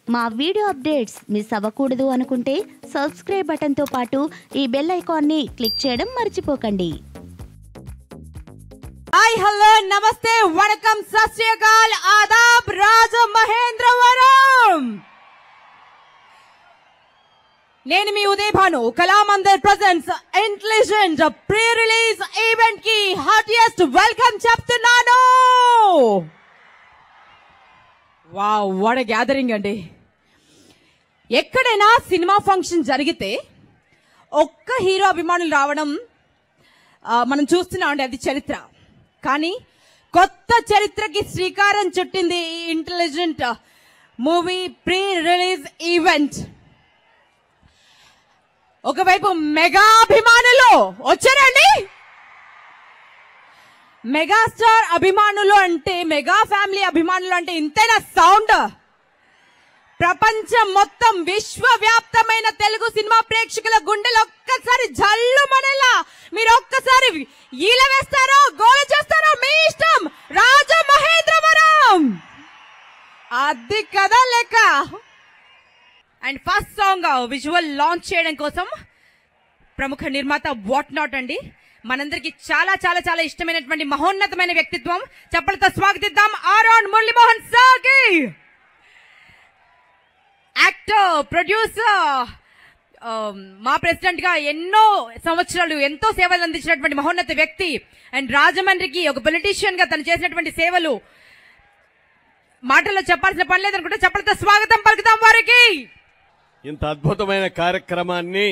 మా video updates miss అవ్వకూడదు అనుకుంటే సబ్స్క్రైబ్ బటన్తో పాటు ఈ బెల్ ఐకాన్ని క్లిక్ చేయడం మర్చిపోకండి హాయ్ హలో నమస్తే వణకం సత్యకాల్ ఆదాబ్ రాజ మహేంద్రవరం నేను మీ Uday Bhanu Kalamandir presents Intelligent pre release event కి హార్టియెస్ట్ వెల్కమ్ చెప్తున్నాను వావ్ వాట్ గ్యాదరింగ్ అండి ఎక్కడైనా సినిమా ఫంక్షన్ జరిగితే ఒక్క హీరో అభిమానులు రావడం ఆ, మనం చూస్తున్నాం అండి అది చరిత్ర కానీ కొత్త చరిత్రకి శ్రీకారం చుట్టింది ఈ Intelligent movie pre release event ఒకవైపు మెగా అభిమానులు వచ్చారండి మెగాస్టార్ అభిమానులు అంటే మెగా ఫ్యామిలీ అభిమానులు అంటే ఇంతేనా సౌండ్ ప్రపంచం మొత్తం విశ్వవ్యాప్తమైన తెలుగు సినిమా ప్రేక్షకుల గుండెలు ఒక్కసారి జల్లు మనలా మీరు ఒక్కసారి ఈల వేస్తారో గోల చేస్తారో మీ ఇష్టం రాజ మహేంద్రవరం అది కదా లెక్క and first song visual launch చేయడం కోసం ప్రముఖ నిర్మాత వాట్ నాట్ అండి మనందరికి చాలా చాలా చాలా ఇష్టమైనటువంటి మహోన్నతమైన వ్యక్తిత్వం చప్పలతో స్వాగతిద్దాం ఆరాన్ మురళీమోహన్ సాగి యాక్టర్ ప్రొడ్యూసర్ మా ప్రెసిడెంట్ గా ఎన్నో సంవత్సరాలు ఎంతో సేవలు అందించినటువంటి మహోన్నత వ్యక్తి అండ్ రాజమండ్రికి ఒక పొలిటీషియన్ గా తను చేసినటువంటి సేవలు మాటల్లో చెప్పాల్సిన పని లేదనుకుంటే చెప్పలతో స్వాగతం పలుకుతాం వారికి ఇంత అద్భుతమైన కార్యక్రమాన్ని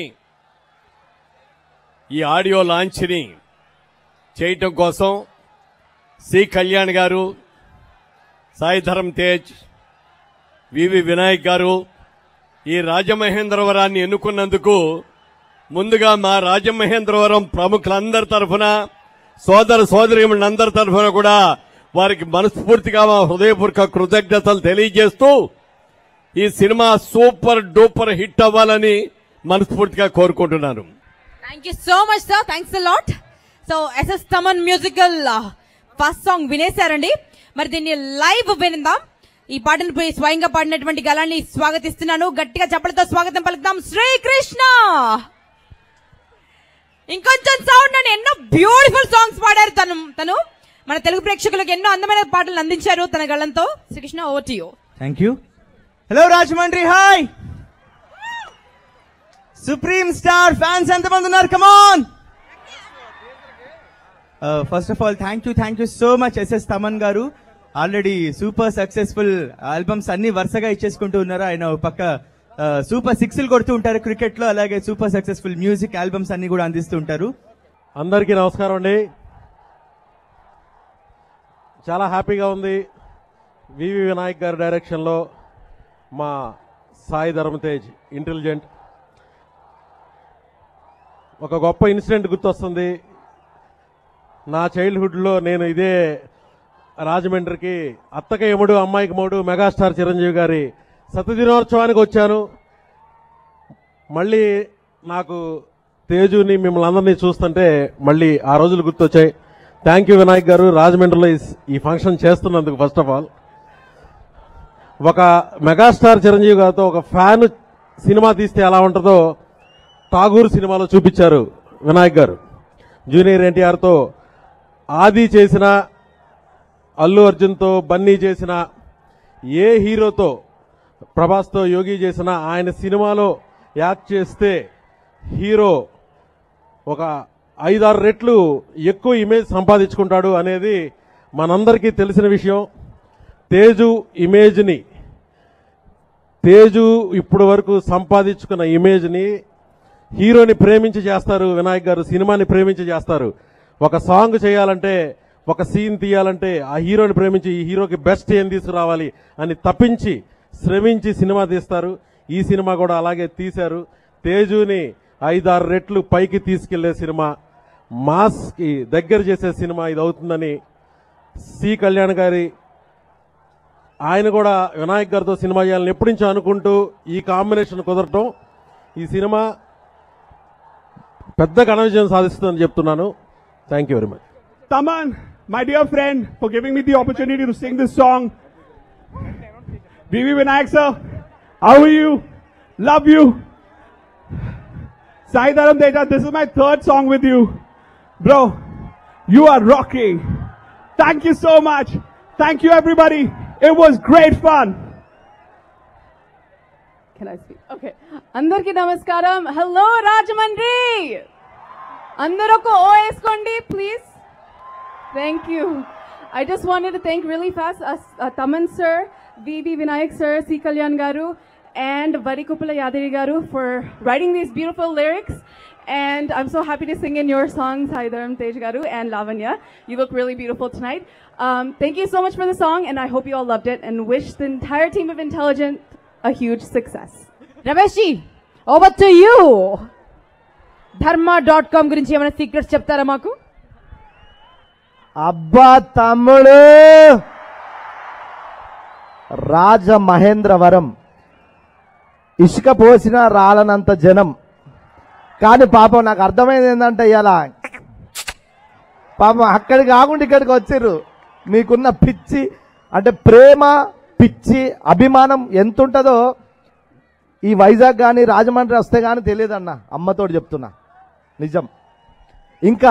ఈ ఆడియో లాంచ్ని చేయటం కోసం సి కళ్యాణ్ గారు సాయి ధరం తేజ్ వివి వినాయక్ గారు ఈ రాజమహేంద్రవరాన్ని ఎన్నుకున్నందుకు ముందుగా మా రాజమహేంద్రవరం ప్రముఖులందరి తరఫున సోదర సోదరిమణులందరి తరఫున కూడా వారికి మనస్ఫూర్తిగా మా హృదయపూర్వక కృతజ్ఞతలు తెలియజేస్తూ ఈ సినిమా సూపర్ డూపర్ హిట్ అవ్వాలని మనస్ఫూర్తిగా కోరుకుంటున్నాను thank you so much sir thanks lot so SS Thaman musical first song వినేశారండి మరి దీన్ని లైవ్ వినిందాం ఈ పాటను పోయి స్వయంగా పాడినటువంటి గలాన్ని స్వాగతిస్తున్నాను గట్టిగా చప్పలతో స్వాగతం పలుకుతాం శ్రీకృష్ణ ఇంకొంచెం సౌండ్ అని ఎన్నో బ్యూటిఫుల్ సాంగ్స్ పాడారు తను తను మన తెలుగు ప్రేక్షకులకు ఎన్నో అందమైన పాటలు అందించారు తన గళంతో Srikrishna over to you thank you hello Rajahmundry hi supreme star fans ఎంతమంది ఉన్నారు come on first of all thank you thank you so much SS Thaman garu already super successful albums అన్ని వరుసగా ఇచ్చేసుకుంటూ ఉన్నారు ఆయన ఒక పక్క సూపర్ సిక్స్లు కొడుతూ ఉంటారు క్రికెట్ లో అలాగే సూపర్ సక్సెస్ఫుల్ మ్యూజిక్ ఆల్బమ్స్ అన్ని కూడా అందిస్తూ ఉంటారు అందరికీ నమస్కారం అండి చాలా హ్యాపీగా ఉంది వివి వినాయక్ గారి డైరెక్షన్లో మా సాయి ధర్మతేజ్ ఇంటెలిజెంట్ ఒక గొప్ప ఇన్సిడెంట్ గుర్తొస్తుంది నా చైల్డ్హుడ్లో నేను ఇదే రాజమండ్రికి అత్తకి ఎముడు అమ్మాయికి మూడు మెగాస్టార్ చిరంజీవి గారి శతదినోత్సవానికి వచ్చాను మళ్ళీ నాకు తేజుని మిమ్మల్ని అందరినీ చూస్తుంటే మళ్ళీ ఆ రోజులు గుర్తొచ్చాయి థ్యాంక్ యూ వినాయక్ గారు రాజమండ్రిలో ఈ- ఈ ఫంక్షన్ చేస్తున్నందుకు ఫస్ట్ ఆఫ్ ఆల్ ఒక మెగాస్టార్ చిరంజీవి గారితో ఒక ఫ్యాన్ సినిమా తీస్తే ఎలా ఉంటుందో ఠాగూర్ సినిమాలో చూపించారు వినాయక్ గారు జూనియర్ ఎన్టీఆర్తో ఆది చేసిన అల్లు అర్జున్తో బన్నీ చేసిన ఏ హీరోతో ప్రభాస్తో యోగి చేసిన ఆయన సినిమాలో యాక్ట్ చేస్తే హీరో ఒక ఐదారు రెట్లు ఎక్కువ ఇమేజ్ సంపాదించుకుంటాడు అనేది మనందరికీ తెలిసిన విషయం తేజు ఇమేజ్ని తేజు ఇప్పటి వరకు సంపాదించుకున్న ఇమేజ్ని హీరోని ప్రేమించి చేస్తారు వినాయక్ గారు సినిమాని ప్రేమించి చేస్తారు ఒక సాంగ్ చేయాలంటే ఒక సీన్ తీయాలంటే ఆ హీరోని ప్రేమించి ఈ హీరోకి బెస్ట్ ఏం తీసుకురావాలి అని తప్పించి శ్రమించి సినిమా తీస్తారు ఈ సినిమా కూడా అలాగే తీశారు తేజుని ఐదారు రెట్లు పైకి తీసుకెళ్లే సినిమా మాస్కి దగ్గర చేసే సినిమా ఇది అవుతుందని సి కళ్యాణ్ గారి ఆయన కూడా వినాయక్ గారితో సినిమా చేయాలని ఎప్పటి నుంచో అనుకుంటూ ఈ కాంబినేషన్ కుదరటం ఈ సినిమా పెద్ద ఘన విజయం సాధిస్తుందని చెప్తున్నాను thank you very much Taman, my dear friend, for giving me the opportunity to sing this song. VV Vinayak sir, How are you? Love you. Sai Dharam Teja, this is my third song with you. Bro, you are rocking. Thank you so much. Thank you everybody. It was great fun. Can I speak? Okay. అందరికి నమస్కారం hello Rajahmundry అందరూ ఒక ఓ వేసుకోండి please thank you I just wanted to thank really fast Thaman sir V V Vinayak sir C Kalyan garu and Varikuppala Yadagiri garu for writing these beautiful lyrics And I'm so happy to sing in your songs, Haidaram Tej Garu and Lavanya. You look really beautiful tonight. Um, thank you so much for the song, and I hope you all loved it and wish the entire team of Intelligent a huge success. Ramesh ji over to you Dharma dot com గురించి ఏమైనా secrets చెప్తారా మాకు అబ్బా తమ్ముడు రాజ మహేంద్రవరం ఇసుక పోసిన రాలనంత జనం కానీ పాపం నాకు అర్థమైంది ఏంటంటే ఇలా పాపం అక్కడికి కాకుండా ఇక్కడికి వచ్చిర్రు మీకున్న పిచ్చి అంటే ప్రేమ పిచ్చి అభిమానం ఎంత ఉంటుందో ఈ వైజాగ్ కానీ రాజమండ్రి వస్తే కానీ తెలియదన్న అమ్మతోటి చెప్తున్నా నిజం ఇంకా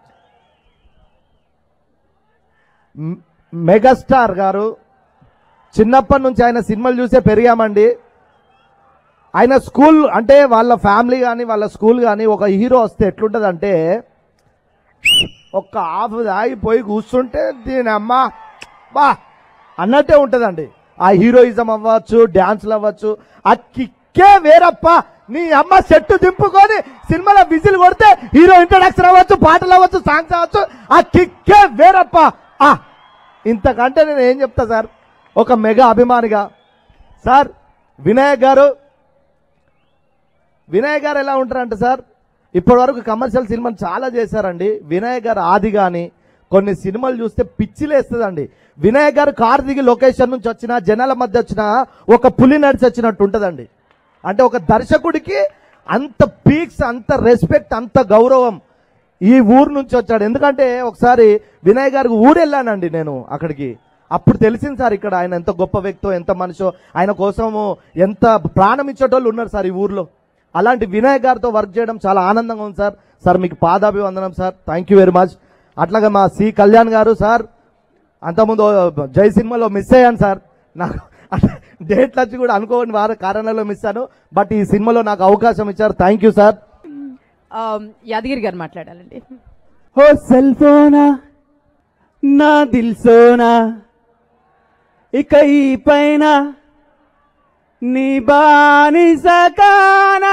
మ్- మెగాస్టార్ గారు చిన్నప్పటి నుంచి ఆయన సినిమాలు చూసే పెరిగామండి ఆయన స్కూల్ అంటే వాళ్ళ ఫ్యామిలీ కానీ వాళ్ళ స్కూల్ కానీ ఒక హీరో వస్తే ఎట్లుంటుంది అంటే ఒక్క హాఫ్ ఆగిపోయి కూర్చుంటే దీని అమ్మ బా అన్నట్టే ఉంటుందండి ఆ హీరోయిజం అవ్వచ్చు డ్యాన్స్లు అవ్వచ్చు ఆ కిక్కే వేరప్ప నీ అమ్మ చెట్టు దింపుకొని సినిమాలో విజిల్ కొడితే హీరో ఇంట్రడక్షన్ అవ్వచ్చు పాటలు అవ్వచ్చు సాంగ్స్ అవ్వచ్చు ఆ కిక్కే వేరప్ప ఆ ఇంతకంటే నేను ఏం చెప్తా సార్ ఒక మెగా అభిమానిగా సార్ వినాయక్ గారు వినాయక్ గారు ఎలా ఉంటారంటే సార్ ఇప్పటి వరకు కమర్షియల్ సినిమాలు చాలా చేశారండి వినాయక్ గారు ఆది కానీ కొన్ని సినిమాలు చూస్తే పిచ్చిలేస్తుందండి వినాయక్ గారు కారు దిగి లొకేషన్ నుంచి వచ్చిన జనాల మధ్య వచ్చిన ఒక పులి నడిచి వచ్చినట్టు ఉంటుందండి అంటే ఒక దర్శకుడికి అంత పీక్స్ అంత రెస్పెక్ట్ అంత గౌరవం ఈ ఊరు నుంచి వచ్చాడు ఎందుకంటే ఒకసారి వినయ్ గారికి ఊరు వెళ్ళానండి నేను అక్కడికి అప్పుడు తెలిసింది సార్ ఇక్కడ ఆయన ఎంత గొప్ప వ్యక్తో ఎంత మనిషో ఆయన కోసము ఎంత ప్రాణం ఇచ్చేటోళ్ళు ఉన్నారు సార్ ఈ ఊర్లో అలాంటి వినయ్ గారితో వర్క్ చేయడం చాలా ఆనందంగా ఉంది సార్ సార్ మీకు పాదాభివందనం sir thank you very much అట్లాగే మా సి కళ్యాణ్ గారు సార్ అంతకుముందు జై సినిమాలో మిస్ అయ్యాను సార్ నాకు డేట్లు వచ్చి కూడా అనుకోని వారి కారణాల్లో మిస్ అయ్యాను బట్ ఈ సినిమాలో నాకు అవకాశం ఇచ్చారు థ్యాంక్ యూ సార్ యాదగిరి గారు మాట్లాడాలండి ఓ సెల్ ఫోనా నా దిల్ సోనా ఇక ఈ పైన నీ బానిస కానా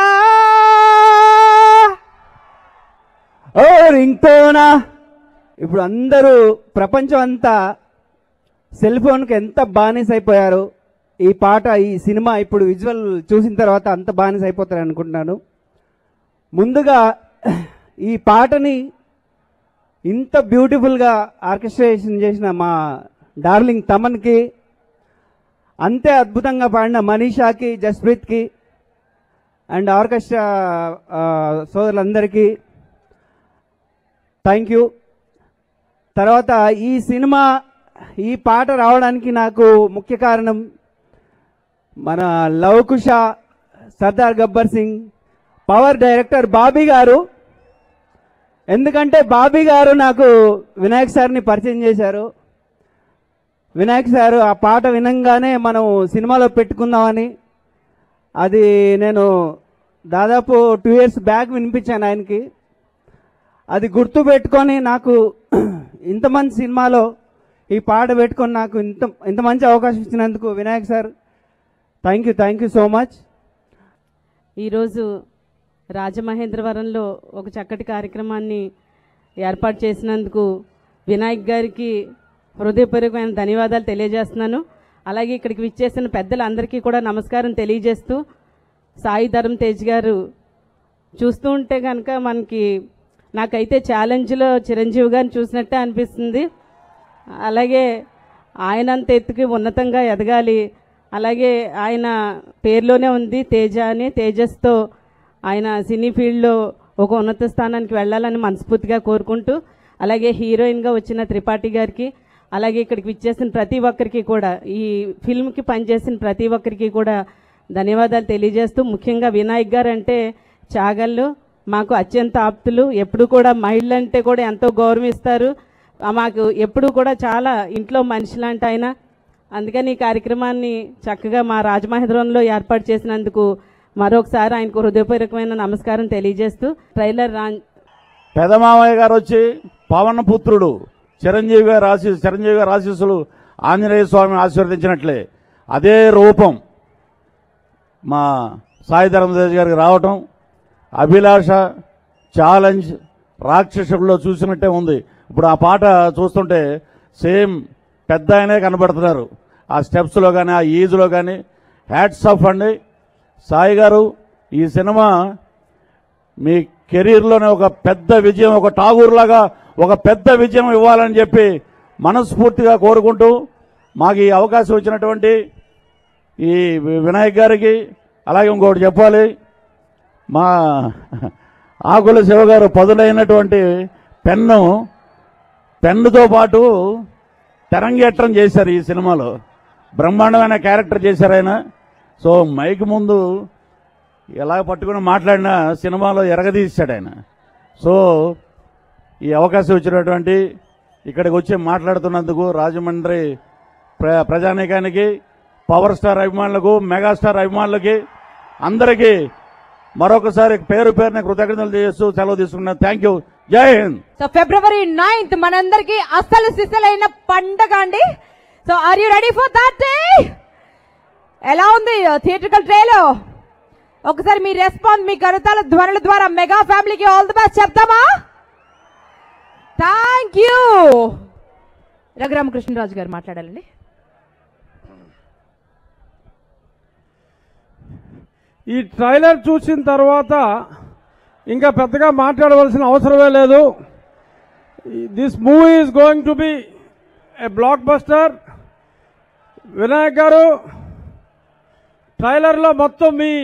ఓ రింగ్ టోనా ఇప్పుడు అందరూ ప్రపంచం అంతా సెల్ ఫోన్కి ఎంత బానిస అయిపోయారు ఈ పాట ఈ సినిమా ఇప్పుడు విజువల్ చూసిన తర్వాత అంత బానిస అయిపోతారు అనుకుంటున్నాను ముందుగా ఈ పాటని ఇంత బ్యూటిఫుల్గా ఆర్కెస్ట్రేషన్ చేసిన మా డార్లింగ్ తమన్కి అంతే అద్భుతంగా పాడిన మనీషాకి జస్ప్రీత్కి అండ్ ఆర్కెస్ట్రా ఆ, సోదరులందరికీ థ్యాంక్ యూ తర్వాత ఈ సినిమా ఈ పాట రావడానికి నాకు ముఖ్య కారణం మన లవకుశ సర్దార్ గబ్బర్ సింగ్ పవర్ డైరెక్టర్ బాబీ గారు ఎందుకంటే బాబీ గారు నాకు వినాయక్ సార్ని పరిచయం చేశారు వినాయక్ సార్ ఆ పాట వినంగానే మనం సినిమాలో పెట్టుకుందామని అది నేను దాదాపు టూ ఇయర్స్ బ్యాక్ వినిపించాను ఆయనకి అది గుర్తు పెట్టుకొని నాకు ఇంత మంచి సినిమాలో ఈ పాట పెట్టుకొని నాకు ఇంత ఇంత మంచి అవకాశం ఇచ్చినందుకు Vinayak sir thank you thank you so much ఈరోజు రాజమహేంద్రవరంలో ఒక చక్కటి కార్యక్రమాన్ని ఏర్పాటు చేసినందుకు వినాయక్ గారికి హృదయపూర్వకమైన ధన్యవాదాలు తెలియజేస్తున్నాను అలాగే ఇక్కడికి విచ్చేసిన పెద్దలందరికీ కూడా నమస్కారం తెలియజేస్తూ సాయి ధరం తేజ్ గారు చూస్తూ ఉంటే కనుక మనకి నాకైతే ఛాలెంజ్లో చిరంజీవి గారిని చూసినట్టే అనిపిస్తుంది అలాగే ఆయన అంత ఎత్తుకి ఉన్నతంగా ఎదగాలి అలాగే ఆయన పేరులోనే ఉంది తేజ అని తేజస్తో ఆయన సినీ ఫీల్డ్లో ఒక ఉన్నత స్థానానికి వెళ్ళాలని మనస్ఫూర్తిగా కోరుకుంటూ అలాగే హీరోయిన్గా వచ్చిన త్రిపాఠి గారికి అలాగే ఇక్కడికి విచ్చేసిన ప్రతి ఒక్కరికి కూడా ఈ ఫిల్మ్కి పనిచేసిన ప్రతి ఒక్కరికి కూడా ధన్యవాదాలు తెలియజేస్తూ ముఖ్యంగా వినాయక్ గారు అంటే చాగళ్ళు మాకు అత్యంత ఆప్తులు ఎప్పుడు కూడా మహిళలు అంటే కూడా ఎంతో గౌరవిస్తారు ఆ, మాకు ఎప్పుడు కూడా చాలా ఇంట్లో మనిషి లాంటి ఆయన అందుకని ఈ కార్యక్రమాన్ని చక్కగా మా రాజమహేంద్రంలో ఏర్పాటు చేసినందుకు మరొకసారి ఆయనకు హృదయపూర్వకమైన నమస్కారం తెలియజేస్తూ ట్రైలర్ రా పెదమామయ్య గారు వచ్చి పవన పుత్రుడు చిరంజీవి గారు ఆశీ చిరంజీవి గారు ఆశీస్సులు ఆంజనేయ స్వామి ఆశీర్వదించినట్లే అదే రూపం మా సాయి ధర్మదేశ్ గారికి రావటం అభిలాష ఛాలెంజ్ రాక్షసుడిలో చూసినట్టే ఉంది ఇప్పుడు ఆ పాట చూస్తుంటే సేమ్ పెద్ద ఆయనే కనబడుతున్నారు ఆ స్టెప్స్లో కానీ ఆ ఈజ్లో కానీ హ్యాట్స్ ఆఫ్ అండి సాయి గారు ఈ సినిమా మీ కెరీర్లోనే ఒక పెద్ద విజయం ఒక టాగూర్ లాగా ఒక పెద్ద విజయం ఇవ్వాలని చెప్పి మనస్ఫూర్తిగా కోరుకుంటూ మాకు ఈ అవకాశం ఇచ్చినటువంటి ఈ వినాయక్ గారికి అలాగే ఇంకొకటి చెప్పాలి మా ఆకుల శివ గారు పదులైనటువంటి పెన్ను పెన్నుతో పాటు తెరంగేట్రం చేశారు ఈ సినిమాలో బ్రహ్మాండమైన క్యారెక్టర్ చేశారు ఆయన సో మైక్ ముందు ఎలా పట్టుకుని మాట్లాడినా సినిమాలో ఎరగదీశాడు ఆయన సో ఈ అవకాశం ఇచ్చినటువంటి ఇక్కడికి వచ్చి మాట్లాడుతున్నందుకు రాజమండ్రి ప్ర ప్రజానీకానికి పవర్ స్టార్ అభిమానులకు మెగాస్టార్ అభిమానులకి అందరికీ మరొకసారి పేరు పేరున కృతజ్ఞతలు చేస్తూ సెలవు తీసుకున్నాను థ్యాంక్ యూ జై హింద్ సో ఫిబ్రవరి నైన్త్ మనందరికి అసలు సిసలైన పండగ అండి so are you ready for that day ఎలా ఉంది థియేట్రికల్ ట్రేలో ఒకసారి మీ రెస్పాన్స్ మీ కరతాల ధ్వనుల ద్వారా మెగా ఫ్యామిలీకి ఆల్ ది బెస్ట్ చెప్తామా థ్యాంక్ యూ రఘురామకృష్ణరాజు గారు మాట్లాడాలండి ఈ ట్రైలర్ చూసిన తర్వాత ఇంకా పెద్దగా మాట్లాడవలసిన అవసరమే లేదు this movie is going to be a blockbuster Vinayak garu ట్రైలర్లో మొత్తం మీ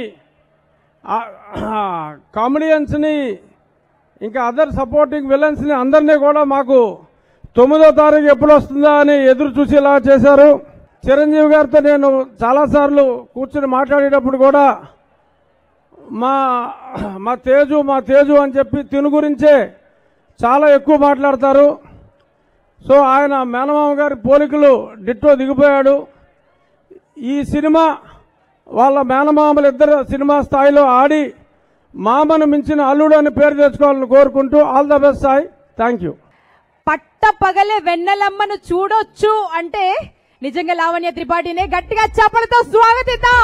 కామెడియన్స్ని ఇంకా అదర్ సపోర్టింగ్ విలన్స్ని అందరినీ కూడా మాకు తొమ్మిదో తారీఖు ఎప్పుడు వస్తుందా అని ఎదురు చూసేలా చేశారు చిరంజీవి గారితో నేను చాలాసార్లు కూర్చుని మాట్లాడేటప్పుడు కూడా మా మా తేజు మా తేజు అని చెప్పి తిను గురించే చాలా ఎక్కువ మాట్లాడతారు సో ఆయన మేనమామ గారి పోలికలు డిట్టో దిగిపోయాడు ఈ సినిమా వాళ్ళ మేనమామలు ఇద్దరు సినిమా స్థాయిలో ఆడి మామను మించిన అల్లుడు అని పేరు తెచ్చుకోవాలని కోరుకుంటూ all the best Sai thank you పట్ట పగలే వెన్నెలమ్మను చూడొచ్చు అంటే నిజంగా లావణ్య త్రిపాఠినే గట్టిగా చప్పలతో స్వాగతిద్దాం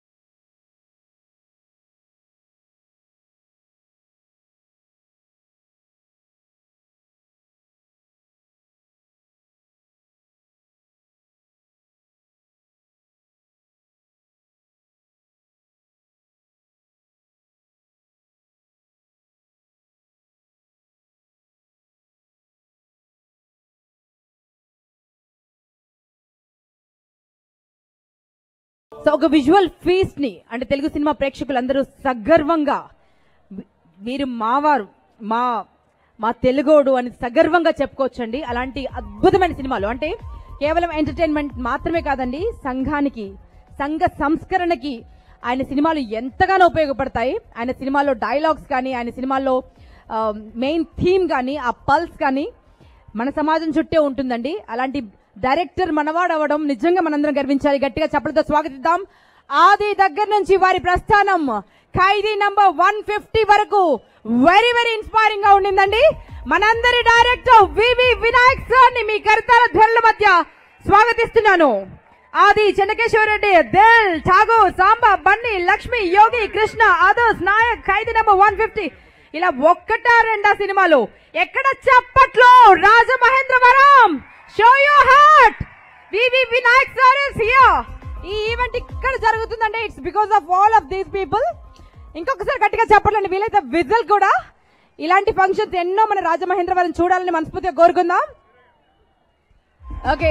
సో ఒక విజువల్ ఫీస్ట్ ని అంటే తెలుగు సినిమా ప్రేక్షకులందరూ సగర్వంగా వి- వీరు మావారు మా మా తెలుగోడు అని సగర్వంగా చెప్పుకోవచ్చండి అలాంటి అద్భుతమైన సినిమాలు అంటే కేవలం ఎంటర్టైన్మెంట్ మాత్రమే కాదండి సంఘానికి సంఘ సంస్కరణకి ఆయన సినిమాలు ఎంతగానో ఉపయోగపడతాయి ఆయన సినిమాలో డైలాగ్స్ కానీ ఆయన సినిమాల్లో మెయిన్ థీమ్ కానీ ఆ పల్స్ కానీ మన సమాజం చుట్టే ఉంటుందండి అలాంటి డైరెక్టర్ మనవాడు అవ్వడం నిజంగా మనందరం గర్వించాలి గట్టిగా చప్పలతో స్వాగతిద్దాం ఆది దగ్గర నుంచి వారి ప్రస్థానం ఖైదీ నంబర్ వన్ ఫిఫ్టీ వరకు వెరీ వెరీ ఇన్స్పైరింగ్ గా ఉండిందండి మనందరి డైరెక్టర్ వివి వినాయక్ సార్ ని మీ కర్తాల ధ్వనుల మధ్య స్వాగతిస్తున్నాను Aadi Chennakeshava Reddy Dil Tagore Samba Bunny Lakshmi Yogi Krishna Adhurs Naayak Khaidi number one fifty ఇలా ఒక్కటా రెండా సినిమాలు ఎక్కడ చప్పట్లో Rajamahendravaram show your heart V V Vinayak sir is here ఈ ఈవెంట్ ఇక్కడ జరుగుతుందంటే it's because of all of these people ఇంకొకసారి గట్టిగా చెప్పండి వీలైతే విజల్ కూడా ఇలాంటి ఫంక్షన్స్ ఎన్నో మన రాజమహేంద్రవరం చూడాలని మనస్ఫూర్తిగా కోరుకుందాం ఓకే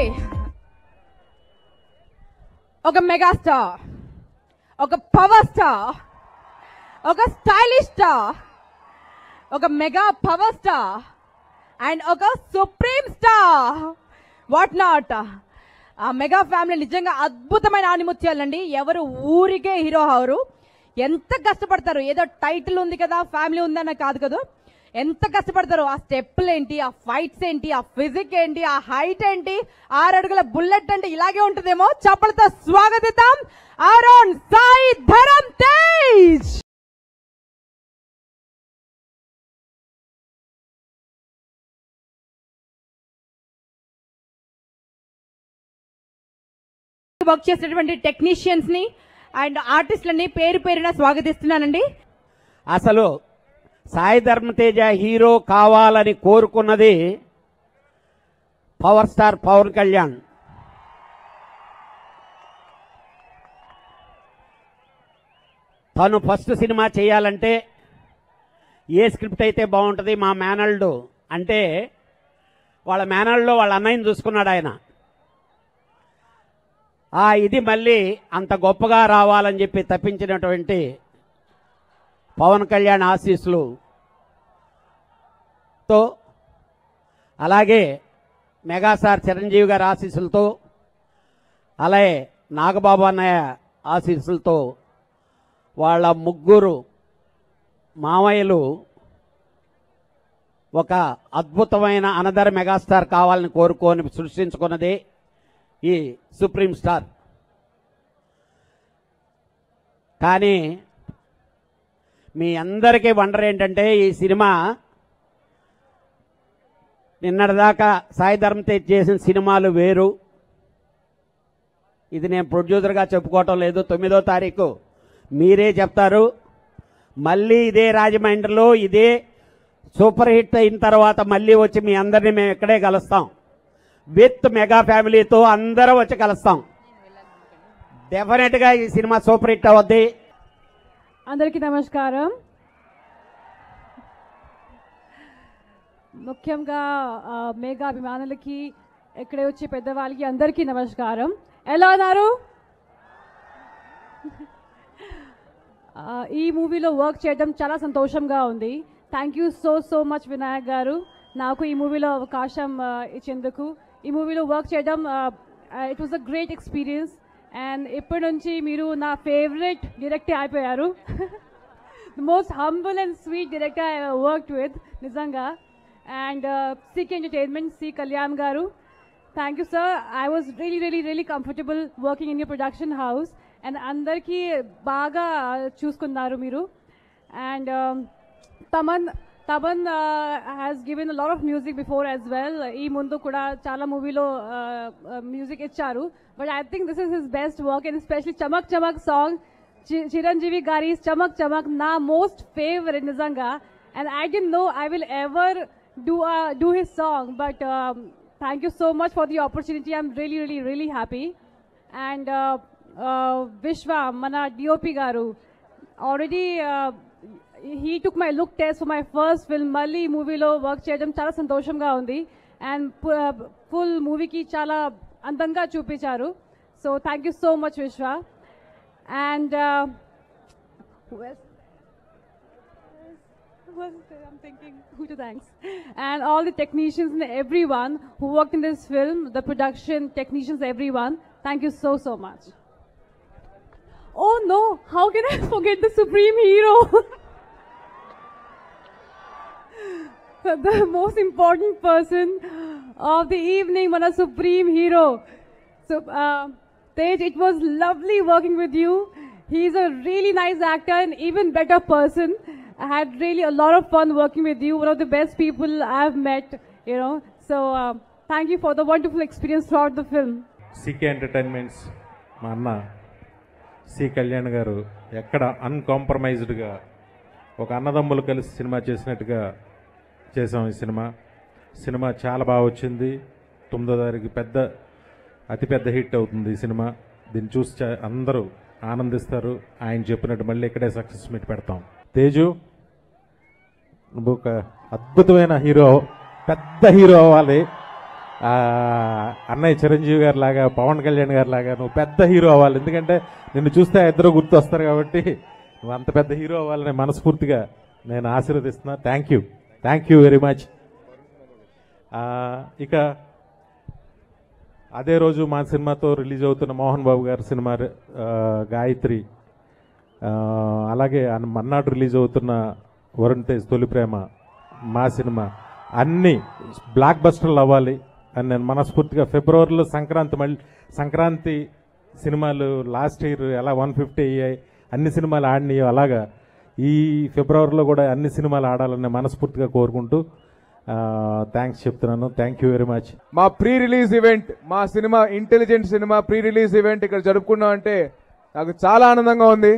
ఒక మెగాస్టార్ ఒక పవర్ స్టార్ ఒక స్టైలిష్ స్టార్ ఒక మెగా పవర్ స్టార్ అండ్ ఒక సుప్రీం స్టార్ వాట్ నాట్ ఆ మెగా ఫ్యామిలీ నిజంగా అద్భుతమైన ఆనిముత్యాలండి ఎవరు ఊరికే హీరో అవరు ఎంత కష్టపడతారు ఏదో టైటిల్ ఉంది కదా ఫ్యామిలీ ఉందన్న కాదు కదా ఎంత కష్టపడతారు ఆ స్టెప్పులు ఏంటి ఆ ఫైట్స్ ఏంటి ఆ ఫిజిక్ ఏంటి ఆ హైట్ ఏంటి ఆరు అడుగుల బుల్లెట్ అంటే ఇలాగే ఉంటుందేమో చప్పలతో స్వాగతిద్దాం అరుణ్ సాయి ధరం తేజ్ వర్క్ చేసేటువంటి టెక్నీషియన్స్ ని అండ్ ఆర్టిస్టులని పేరు పేరున స్వాగతిస్తున్నానండి అసలు సాయి ధర్మతేజ హీరో కావాలని కోరుకున్నది పవర్ స్టార్ పవన్ కళ్యాణ్ తను ఫస్ట్ సినిమా చేయాలంటే ఏ స్క్రిప్ట్ అయితే బాగుంటుంది మా మేనల్డ్ అంటే వాళ్ళ మేనల్డ్లో వాళ్ళ అన్నయ్యని చూసుకున్నాడు ఆయన ఆ ఇది మళ్ళీ అంత గొప్పగా రావాలని చెప్పి తప్పించినటువంటి పవన్ కళ్యాణ్ ఆశీస్సులు తో అలాగే మెగాస్టార్ చిరంజీవి గారి ఆశీస్సులతో అలాగే నాగబాబు అన్నయ్య ఆశీస్సులతో వాళ్ళ ముగ్గురు మామయ్యలు ఒక అద్భుతమైన అనదర్ మెగాస్టార్ కావాలని కోరుకొని సృష్టించుకున్నది ఈ సుప్రీం స్టార్ కానీ మీ అందరికీ వండర్ ఏంటంటే ఈ సినిమా నిన్నటిదాకా సాయి ధర్మ తేజ్ చేసిన సినిమాలు వేరు ఇది నేను ప్రొడ్యూసర్గా చెప్పుకోవటం లేదు తొమ్మిదో తారీఖు మీరే చెప్తారు మళ్ళీ ఇదే రాజమండ్రిలో ఇదే సూపర్ హిట్ అయిన తర్వాత మళ్ళీ వచ్చి మీ అందరినీ మేము ఇక్కడే కలుస్తాం విత్ మెగా ఫ్యామిలీతో అందరం వచ్చి కలుస్తాం డెఫినెట్గా ఈ సినిమా సూపర్ హిట్ అవుద్ది అందరికీ నమస్కారం ముఖ్యంగా ఆ, మేఘా అభిమానులకి ఇక్కడే వచ్చే పెద్దవాళ్ళకి అందరికీ నమస్కారం ఎలా ఉన్నారు ఆ, ఈ మూవీలో వర్క్ చేయడం చాలా సంతోషంగా ఉంది thank you so so much Vinayak garu నాకు ఈ మూవీలో అవకాశం ఆ, ఇచ్చేందుకు ఈ మూవీలో వర్క్ చేయడం it was a great experience and ఇప్పటి నుంచి మీరు నా ఫేవరెట్ డైరెక్టర్ అయిపోయారు the most humble and sweet director I ever worked with, Nizanga. And uh, Sikh Entertainment, C. Kalyan Garu. Thank you, sir. I was really, really, really comfortable working in your production house. And అందరికీ బాగా చూసుకున్నారు మీరు and Thaman Thaman has given lot of music before as well ఈ ముందు కూడా చాలా మూవీలో music ఇచ్చారు but I think this is his best work and especially Chamak Chamak song Chi- Chiranjeevi Gari's Chamak Chamak na most favorite Nizanga and I didn't know I will ever do uh, do his song but um, thank you so much for the opportunity I'm really really really happy and uh, uh, Vishwa mana DOP garu already uh, he took my look test for my first film మళ్ళీ మూవీలో work చేయడం చాలా సంతోషంగా ఉంది and full మూవీకి చాలా అందంగా చూపించారు so thank you so much Vishwa and uh, who else? Who else? I'm thinking who to thanks. And all the technicians and everyone who worked in this film, the production technicians, everyone. Thank you so so much. Oh no! How can I forget the supreme hero? the most important person of the evening, Mana Supreme Hero. So, uh, Tej, it was lovely working with you. He's a really nice actor and even better person. I had really a lot of fun working with you. One of the best people I've met, you know. So, uh, thank you for the wonderful experience throughout the film. CK entertainments మా అన్న C Kalyan గారు ఎక్కడ అన్కాంప్రమైజ్డ్గా ఒక అన్నదమ్ములు కలిసి cinema చేసినట్టుగా చేసాం ఈ సినిమా సినిమా చాలా బాగా వచ్చింది తొమ్మిదో తారీఖు పెద్ద అతిపెద్ద హిట్ అవుతుంది ఈ సినిమా దీన్ని చూసి చా- అందరూ ఆనందిస్తారు ఆయన చెప్పినట్టు మళ్ళీ ఇక్కడే సక్సెస్ మీట్ పెడతాం తేజు నువ్వు ఒక అద్భుతమైన హీరో పెద్ద హీరో అవ్వాలి ఆ, అన్నయ్య చిరంజీవి గారి లాగా పవన్ కళ్యాణ్ గారి లాగా నువ్వు పెద్ద హీరో అవ్వాలి ఎందుకంటే నిన్ను చూస్తే ఆ ఇద్దరు గుర్తు వస్తారు కాబట్టి నువ్వు అంత పెద్ద హీరో అవ్వాలని మనస్ఫూర్తిగా నేను ఆశీర్వదిస్తున్నా thank you thank you very much ఇక అదే రోజు మా సినిమాతో రిలీజ్ అవుతున్న మోహన్ బాబు గారి సినిమా ఆ, గాయత్రి ఆ, అలాగే అన్- మర్నాడు రిలీజ్ అవుతున్న వరుణ్ తేజ్ తొలి ప్రేమ మా సినిమా అన్నీ బ్లాక్ బస్టర్లు అవ్వాలి అని నేను మనస్ఫూర్తిగా ఫిబ్రవరిలో సంక్రాంతి మళ్ళీ సంక్రాంతి సినిమాలు లాస్ట్ ఇయర్ ఎలా వన్ ఫిఫ్టీ అయ్యాయి అన్ని సినిమాలు ఆడినాయో అలాగా ఈ ఫిబ్రవరిలో కూడా అన్ని సినిమాలు ఆడాలని మనస్ఫూర్తిగా కోరుకుంటూ థ్యాంక్స్ చెప్తున్నాను థ్యాంక్ యూ వెరీ మచ్ మా ప్రీ రిలీజ్ ఈవెంట్ మా cinema intelligent cinema pre release event ఇక్కడ జరుపుకున్నాం అంటే నాకు చాలా ఆనందంగా ఉంది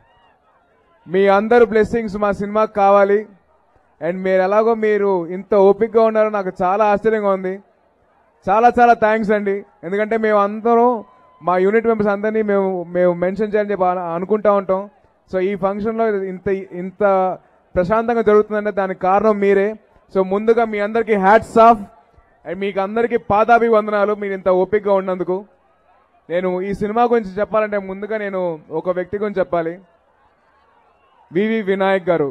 మీ అందరు బ్లెస్సింగ్స్ మా సినిమాకి కావాలి అండ్ మీరు ఎలాగో మీరు ఇంత ఓపిక్గా ఉన్నారో నాకు చాలా ఆశ్చర్యంగా ఉంది చాలా చాలా థ్యాంక్స్ అండి ఎందుకంటే మేము అందరం మా యూనిట్ మెంబర్స్ అందరినీ మేము మేము మెన్షన్ చేయాలని చెప్పి అను- అనుకుంటా ఉంటాం సో ఈ ఫంక్షన్లో ఇంత ఇంత ప్రశాంతంగా జరుగుతుందంటే దానికి కారణం మీరే సో ముందుగా మీ అందరికీ హ్యాట్స్ ఆఫ్ అండ్ మీకు అందరికీ పాదాభి వందనాలు మీరు ఇంత ఓపికగా ఉన్నందుకు నేను ఈ సినిమా గురించి చెప్పాలంటే ముందుగా నేను ఒక వ్యక్తి గురించి చెప్పాలి వివి వినాయక్ గారు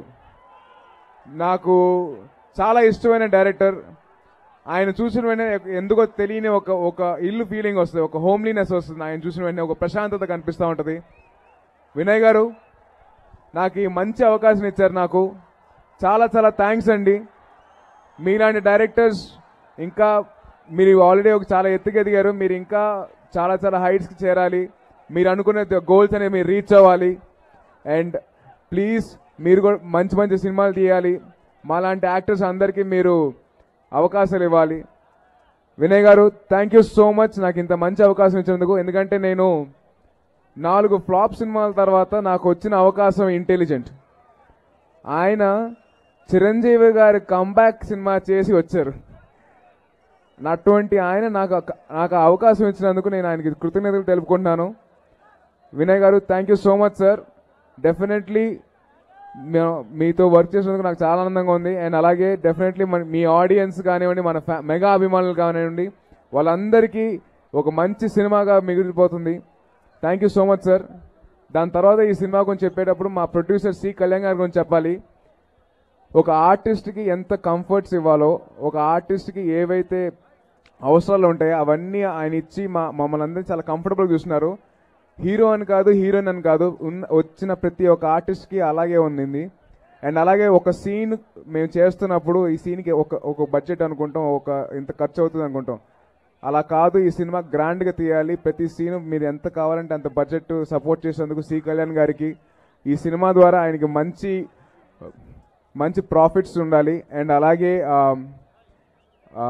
నాకు చాలా ఇష్టమైన డైరెక్టర్ ఆయన చూసిన వెంటనే ఎందుకో తెలియని ఒక ఒక ఇల్లు ఫీలింగ్ వస్తుంది ఒక హోమ్లీనెస్ వస్తుంది ఆయన చూసిన వెంటనే ఒక ప్రశాంతత కనిపిస్తూ ఉంటుంది వినయ్ గారు నాకు ఈ మంచి అవకాశం ఇచ్చారు నాకు చాలా చాలా థ్యాంక్స్ అండి మీలాంటి డైరెక్టర్స్ ఇంకా మీరు ఆల్రెడీ ఒక చాలా ఎత్తుకు ఎదిగారు మీరు ఇంకా చాలా చాలా హైట్స్కి చేరాలి మీరు అనుకునే గోల్స్ అనేవి మీరు రీచ్ అవ్వాలి అండ్ ప్లీజ్ మీరు కూడా మంచి మంచి సినిమాలు తీయాలి మాలాంటి యాక్టర్స్ అందరికీ మీరు అవకాశాలు ఇవ్వాలి వినయ్ గారు థ్యాంక్ యూ సో మచ్ నాకు ఇంత మంచి అవకాశం ఇచ్చినందుకు ఎందుకంటే నేను నాలుగు ఫ్లాప్ సినిమాల తర్వాత నాకు వచ్చిన అవకాశం ఇంటెలిజెంట్ ఆయన చిరంజీవి గారి కంబ్యాక్ సినిమా చేసి వచ్చారు అటువంటి ఆయన నాకు ఒక- నాకు ఆ అవకాశం ఇచ్చినందుకు నేను ఆయనకి కృతజ్ఞతలు తెలుపుకుంటున్నాను వినయ్ గారు thank you so much sir definitely మీతో వర్క్ చేసినందుకు నాకు చాలా ఆనందంగా ఉంది అండ్ అలాగే డెఫినెట్లీ మన మీ ఆడియన్స్ కానివ్వండి మన ఫ్యా మెగా అభిమానులు కానివ్వండి వాళ్ళందరికీ ఒక మంచి సినిమాగా మిగిలిపోతుంది thank you so much sir దాని తర్వాత ఈ సినిమా గురించి చెప్పేటప్పుడు మా ప్రొడ్యూసర్ సి కళ్యాణ్ గారి గురించి చెప్పాలి ఒక ఆర్టిస్ట్కి ఎంత కంఫర్ట్స్ ఇవ్వాలో ఒక ఆర్టిస్ట్కి ఏవైతే అవసరాలు ఉంటాయో అవన్నీ ఆయన ఇచ్చి మా మమ్మల్ని అందరినీ చాలా కంఫర్టబుల్ చూస్తున్నారు హీరో అని కాదు హీరోయిన్ అని కాదు ఉన్న వచ్చిన ప్రతి ఒక్క ఆర్టిస్ట్కి అలాగే ఉండింది అండ్ అలాగే ఒక సీన్ మేము చేస్తున్నప్పుడు ఈ సీన్కి ఒక ఒక బడ్జెట్ అనుకుంటాం ఒక ఇంత ఖర్చు అవుతుంది అనుకుంటాం అలా కాదు ఈ సినిమా గ్రాండ్గా తీయాలి ప్రతి సీన్ మీరు ఎంత కావాలంటే అంత బడ్జెట్ సపోర్ట్ చేసేందుకు సి కళ్యాణ్ గారికి ఈ సినిమా ద్వారా ఆయనకి మంచి మంచి ప్రాఫిట్స్ ఉండాలి అండ్ అలాగే ఆ, ఆ,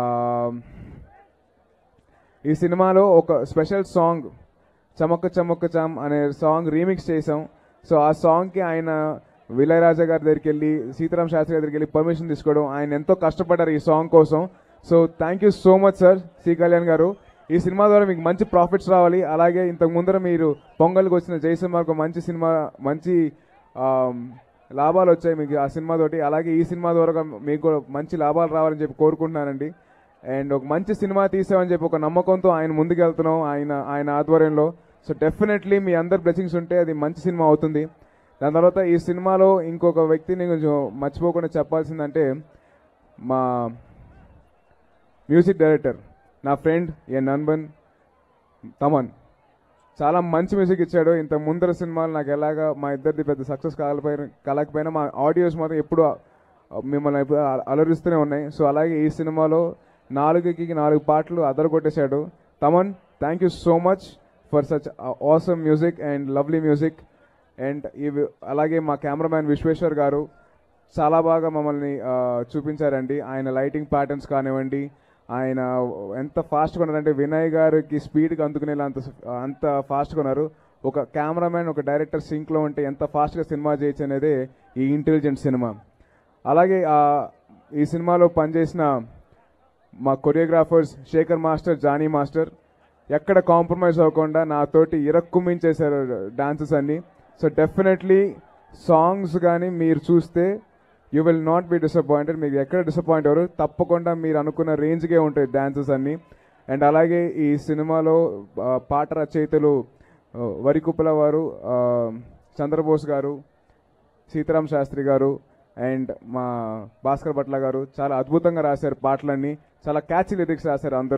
ఈ సినిమాలో ఒక స్పెషల్ సాంగ్ చమక్క చమక్క చమ్ అనే సాంగ్ రీమిక్స్ చేసాం సో ఆ సాంగ్కి ఆయన విలయరాజా గారి దగ్గరికి వెళ్ళి సీతారాం శాస్త్రి గారి దగ్గరికి వెళ్ళి పర్మిషన్ తీసుకోవడం ఆయన ఎంతో కష్టపడ్డారు ఈ సాంగ్ కోసం so thank you so much sir C Kalyan గారు ఈ సినిమా ద్వారా మీకు మంచి ప్రాఫిట్స్ రావాలి అలాగే ఇంతకు ముందర మీరు పొంగల్కి వచ్చిన జయసింహాకు మంచి సినిమా మంచి ఆమ్, లాభాలు వచ్చాయి మీకు ఆ సినిమా తోటి అలాగే ఈ సినిమా ద్వారా మీకు కూడా మంచి లాభాలు రావాలని చెప్పి కోరుకుంటున్నానండి అండ్ ఒక మంచి సినిమా తీసామని చెప్పి ఒక నమ్మకంతో ఆయన ముందుకెళ్తున్నాం ఆయన ఆయన ఆధ్వర్యంలో సో డెఫినెట్లీ మీ అందరి బ్లెస్సింగ్స్ ఉంటే అది మంచి సినిమా అవుతుంది దాని తర్వాత ఈ సినిమాలో ఇంకొక వ్యక్తిని కొంచెం మర్చిపోకుండా చెప్పాల్సిందంటే మా మ్యూజిక్ డైరెక్టర్ నా ఫ్రెండ్ ఏ నన్బన్ తమన్ చాలా మంచి మ్యూజిక్ ఇచ్చాడు ఇంత ముందర సినిమాలు నాకు ఎలాగా మా ఇద్దరిది పెద్ద సక్సెస్ కాకపోయినా కలకపోయినా మా ఆడియోస్ మాత్రం ఎప్పుడు మిమ్మల్ని ఎప్పుడు అల- అలరిస్తూనే ఉన్నాయి సో అలాగే ఈ సినిమాలో నాలుగుకి నాలుగు పాటలు అదర కొట్టేశాడు Thaman thank you so much for such awesome music and lovely music and ఇవి అలాగే మా కెమెరామ్యాన్ విశ్వేశ్వర్ గారు చాలా బాగా మమ్మల్ని ఆ, చూపించారండి ఆయన లైటింగ్ ప్యాటర్న్స్ కానివ్వండి ఆయన ఎంత ఫాస్ట్గా ఉన్నారంటే వినయ్ గారికి స్పీడ్గా అందుకునేలా అంత అంత ఫాస్ట్గా ఉన్నారు ఒక కెమెరామ్యాన్ ఒక డైరెక్టర్ సింక్లో ఉంటే ఎంత ఫాస్ట్గా సినిమా చేయొచ్చు అనేది ఈ ఇంటెలిజెంట్ సినిమా అలాగే ఆ, ఈ సినిమాలో పనిచేసిన మా choreographers Shekhar master Jani master ఎక్కడ కాంప్రమైజ్ అవ్వకుండా నాతోటి ఇరక్కుమించేశారు డాన్సెస్ అన్ని సో డెఫినెట్లీ సాంగ్స్ కానీ మీరు చూస్తే you will not be disappointed మీకు ఎక్కడ డిసప్పాయింట్ అవ్వరు తప్పకుండా మీరు అనుకున్న రేంజ్కే ఉంటాయి డాన్సెస్ అన్ని అండ్ అలాగే ఈ సినిమాలో ఆ, పాట రచయితలు ఆ, వరికుప్పల వారు ఆ, చంద్రబోస్ గారు సీతారాం శాస్త్రి గారు అండ్ మా భాస్కర్ భట్ల గారు చాలా అద్భుతంగా రాశారు పాటలన్నీ చాలా క్యాచ్ లిరిక్స్ రాశారు అందరూ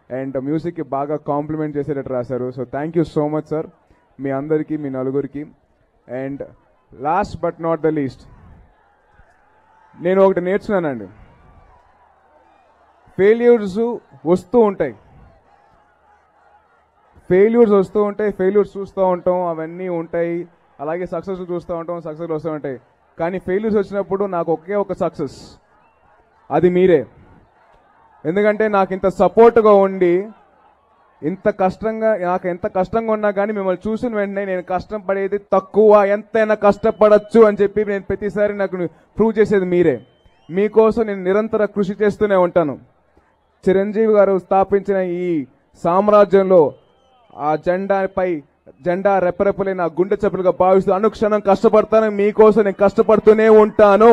అండ్ మ్యూజిక్కి బాగా కాంప్లిమెంట్ చేసేటట్టు రాశారు so thank you so much sir మీ అందరికీ మీ నలుగురికి and last but not the least నేను ఒకటి నేర్చుకున్నానండి ఫెయిల్యూర్స్ వస్తూ ఉంటాయి ఫెయిల్యూర్స్ వస్తూ ఉంటాయి ఫెయిల్యూర్స్ చూస్తూ ఉంటాం అవన్నీ ఉంటాయి అలాగే సక్సెస్ చూస్తూ ఉంటాం సక్సెస్ వస్తూ ఉంటాయి కానీ ఫెయిల్యూర్స్ వచ్చినప్పుడు నాకు ఒకే ఒక సక్సెస్ అది మీరే ఎందుకంటే నాకు ఇంత సపోర్ట్గా ఉండి ఇంత కష్టంగా నాకు ఎంత కష్టంగా ఉన్నా కానీ మిమ్మల్ని చూసిన వెంటనే నేను కష్టం పడేది తక్కువ ఎంతైనా కష్టపడచ్చు అని చెప్పి నేను ప్రతిసారి నాకు ప్రూవ్ చేసేది మీరే మీకోసం నేను నిరంతర కృషి చేస్తూనే ఉంటాను చిరంజీవి గారు స్థాపించిన ఈ సామ్రాజ్యంలో ఆ జెండాపై జెండా రెప్పరెప్పలే నా గుండె చెప్పులుగా భావిస్తూ అనుక్షణం కష్టపడతాను మీకోసం నేను కష్టపడుతూనే ఉంటాను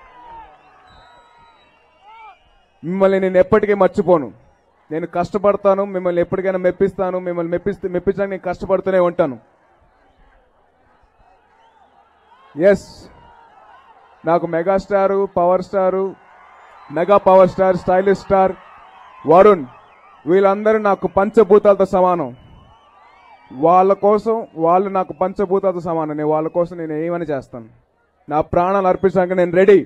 మిమ్మల్ని నేను ఎప్పటికీ మర్చిపోను నేను కష్టపడతాను మిమ్మల్ని ఎప్పటికైనా మెప్పిస్తాను మిమ్మల్ని మెప్పిస్తే మెప్పించడానికి నేను కష్టపడుతూనే ఉంటాను ఎస్ నాకు megastar power star mega power star stylish star Varun వీళ్ళందరూ నాకు పంచభూతాలతో సమానం వాళ్ళ కోసం వాళ్ళు నాకు పంచభూతాలతో సమానం నేను వాళ్ళ కోసం నేను ఏమని చేస్తాను నా ప్రాణాలు అర్పించడానికి నేను రెడీ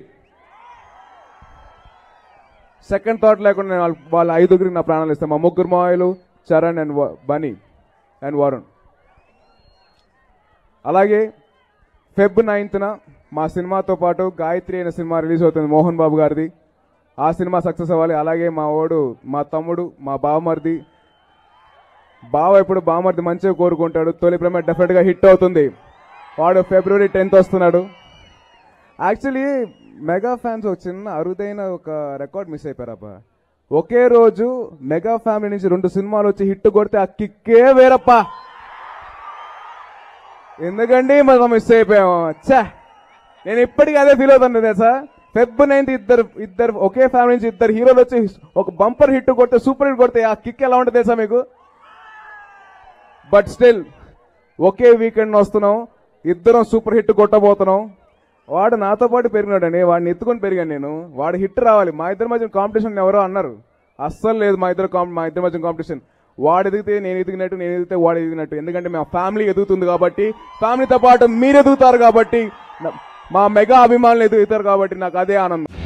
సెకండ్ థాట్ లేకుండా నేను వాళ్ళ- వాళ్ళ ఐదుగురికి నా ప్రాణాలు ఇస్తాను మా ముగ్గురు మాయలు చరణ్ అండ్ వ- బనీ అండ్ వరుణ్ అలాగే ఫెబ్ నైన్త్న మా సినిమాతో పాటు గాయత్రి అనే సినిమా రిలీజ్ అవుతుంది మోహన్ బాబు గారిది ఆ సినిమా సక్సెస్ అవ్వాలి అలాగే మా ఓడు మా తమ్ముడు మా బావమరిది బావ ఇప్పుడు బావమరిది మంచిగా కోరుకుంటాడు తొలి ప్రేమ డెఫినెట్గా హిట్ అవుతుంది వాడు ఫిబ్రవరి టెన్త్ వస్తున్నాడు యాక్చువల్లీ మెగా ఫ్యాన్స్ ఒక చిన్న అరుదైన ఒక రికార్డ్ మిస్ అయిపోయారబ్బా ఒకే రోజు మెగా ఫ్యామిలీ నుంచి రెండు సినిమాలు వచ్చి హిట్ కొడితే ఆ కిక్కే వేరప్పా ఎందుకండి మనం మిస్ అయిపోయాము ఛా నేను ఇప్పటికీ అదే ఫీల్ అవుతాను తెలుసా ఫెబ్ నైన్త్ ఇద్దరు ఇద్దరు ఒకే ఫ్యామిలీ నుంచి ఇద్దరు హీరోలు వచ్చి ఒక బంపర్ హిట్ కొడితే సూపర్ హిట్ కొడితే ఆ కిక్ ఎలా ఉంటుంది తెలుసా మీకు బట్ స్టిల్ ఒకే వీకెండ్ వస్తున్నాం ఇద్దరం సూపర్ హిట్ కొట్టబోతున్నాం వాడు నాతో పాటు పెరిగినాడని వాడిని ఎత్తుకొని పెరిగాను నేను వాడు హిట్ రావాలి మా ఇద్దరి మధ్య కాంపిటీషన్ ఎవరో అన్నారు అస్సలు లేదు మా ఇద్దరు కాం- మా ఇద్దరి మధ్య కాంపిటీషన్ వాడు ఎదిగితే నేను ఎదిగినట్టు నేను ఎదిగితే వాడు ఎదిగినట్టు ఎందుకంటే మా ఫ్యామిలీ ఎదుగుతుంది కాబట్టి ఫ్యామిలీతో పాటు మీరు ఎదుగుతారు కాబట్టి నా- మా మెగా అభిమానులు ఎదుగుతారు కాబట్టి నాకు అదే ఆనందం